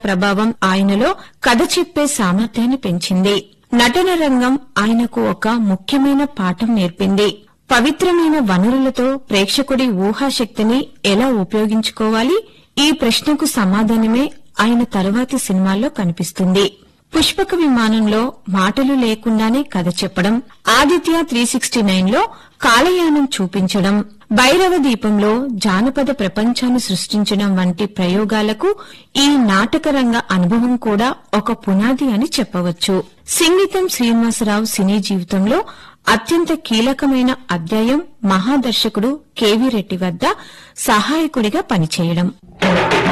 ప్రభావం ఆయనలో కథ చెప్పే సామర్థ్యాన్ని పెంచింది నటన రంగం ఆయనకు ఒక ముఖ్యమైన పాఠం నేర్పింది పవిత్రమైన వనరులతో ప్రేక్షకుడి ఊహాశక్తిని ఎలా ఉపయోగించుకోవాలి ఈ ప్రశ్నకు సమాధానమే ఆయన తరువాతి సినిమాల్లో కనిపిస్తుంది పుష్పక విమానంలో మాటలు లేకుండానే కథ చెప్పడం ఆదిత్య త్రీ సిక్స్టీ నైన్ లో కాలయానం చూపించడం భైరవ దీపంలో జానపద ప్రపంచాన్ని సృష్టించడం వంటి ప్రయోగాలకు ఈ నాటక రంగ అనుభవం కూడా ఒక పునాది అని చెప్పవచ్చు సింగీతం శ్రీనివాసరావు సినీ జీవితంలో అత్యంత కీలకమైన అధ్యాయం మహాదర్శకుడు కెవి రెడ్డి వద్ద సహాయకుడిగా పనిచేయడం